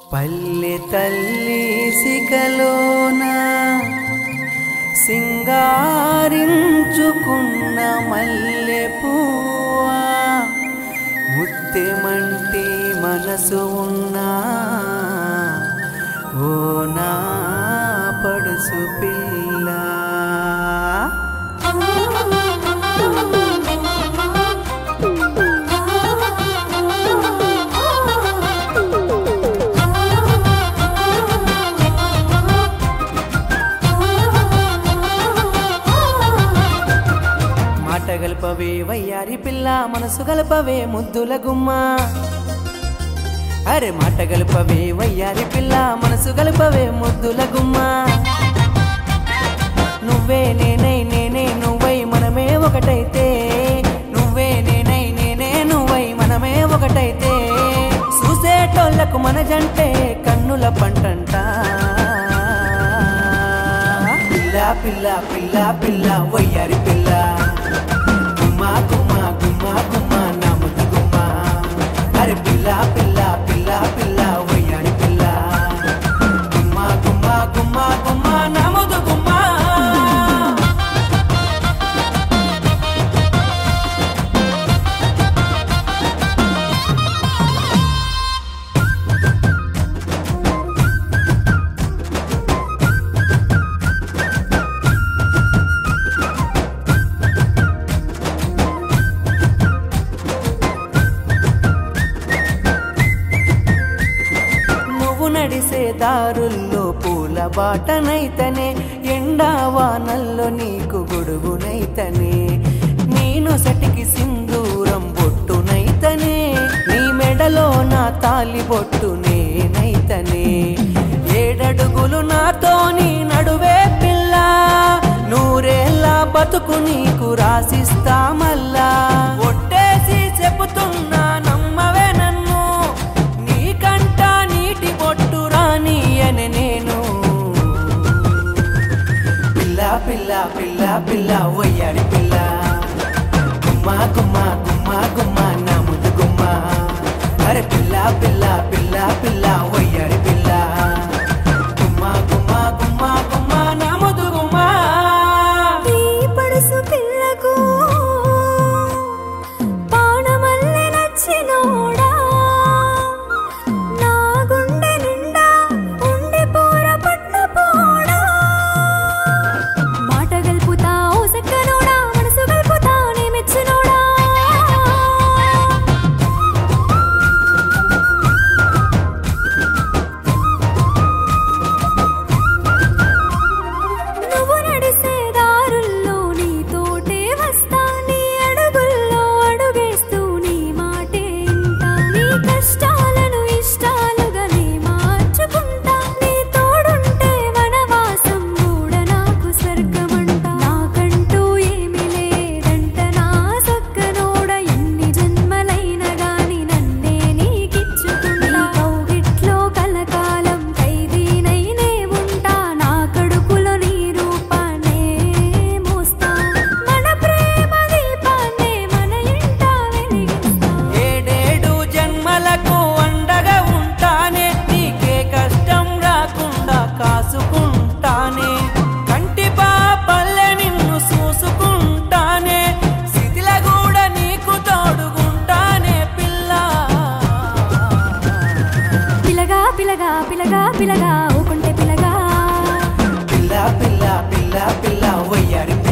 పల్లె తల్లి సిగలోన సింగారించుకున్న మల్లె పువ్వా ముత్తెమంటి మనసు ఉన్నా ఓ నా పడుసు పిల్ల మాట గలపవే వయ్యారి పిల్ల మనసు గలపవే ముద్దుల గుమ్మ అరే మాట గలపవే వయ్యారి పిల్ల మనసు గలపవే ముద్దుల గుమ్మ నువ్వే నేనై నేనే నువ్వై మనమే ఒకటైతే నువ్వే నేనై నేనే నువ్వై మనమే ఒకటైతే చూసేటోళ్లకు మన జంటే కన్నుల పంటంట పిల్ల పిల్ల పిల్ల పిల్ల వయ్యారి పిల్ల గుమ్మ గుమ్మ గుమ్మ గుమ్మ నా ముద్దు గుమ్మ అరే పిల్ల పిల్ల పిల్ల పిల్ల వయ్యారి పిల్ల గుమ్మ గుమ్మ గుమ్మ గుమ్మ నా ముద్దు గుమ్మ నువ్వు నడిసే దారుల్లో పూల బాటనైతనే ఎండా వానల్లో నీకు గొడుగునైతనే నేను సటికి సింధూరం బొట్టునైతనే నీ మెడలో నా తాలి బొట్టు నేనైతనే ఏడడుగులు నాతో నీ నడువే పిల్ల నూరేళ్ళ బతుకు నీకు రాసిస్తా మల్లా ఒట్టేసి చెబుతున్నా నమ్మవే నన్ను నీకంట నీటి బొట్టు రాని అని నేను పిల్ల పిల్ల పిల్ల పిల్ల వయ్యాడి పిల్ల గుమ్మ గుమ్మ గుమ్మ గుమ్మ నా ముద్దు గుమ్మ అరే పిల్ల పిల్ల పిల్ల పిల్ల వయ్యాడి పిల్ల గుమ్మ గుమ్మ గుమ్మ గుమ్మ నా ముద్దు గుమ్మ ఈ పడుసు పిల్లకు పానమల్లె నచ్చినోడా నా గుండె నిండా ఉండి పోర పట్ట పోడా మాట గల్పుతా ఓ సక్కనోడా మనసు గల్పుతా నీ మెచ్చినోడా నువ్వు నడిసే దారుల్లో నీతోటే వస్తా నీ అడుగుల్లో అడుగేస్తూ నీ మాటే ఇంటా నీ కష్టాలను ఇష్టాలుగా నీ మార్చుకుంటా నీ తోడుంటే వనవాసం కూడా నాకు స్వర్గమంట నాకంటూ ఏమీ లేదంట నా సక్కనోడ ఎన్ని జన్మలైన గాని నన్నే నీకిచ్చుకుంటా కౌగిట్లో కలకాలం ఖైదీనైనే ఉంటా నా కడుపులో నీ రూపాన్నే మోస్తా మన ప్రేమ దీపాన్నే మన ఇంట వెలిగిస్తా ఏడేడు జన్మలకు అండగా ఉంటానే నీకే కష్టం రాకుండా కాసుకుంటానే కంటి పాపల్లె నిన్ను చూసుకుంటానే శిథిల కూడా నీకు తోడుకుంటానే పిల్ల పిలగా పిలగా పిలగా పిలగా ఊకుంటే పిలగా పిల్ల పిల్ల పిల్ల పిల్ల వయ్యారి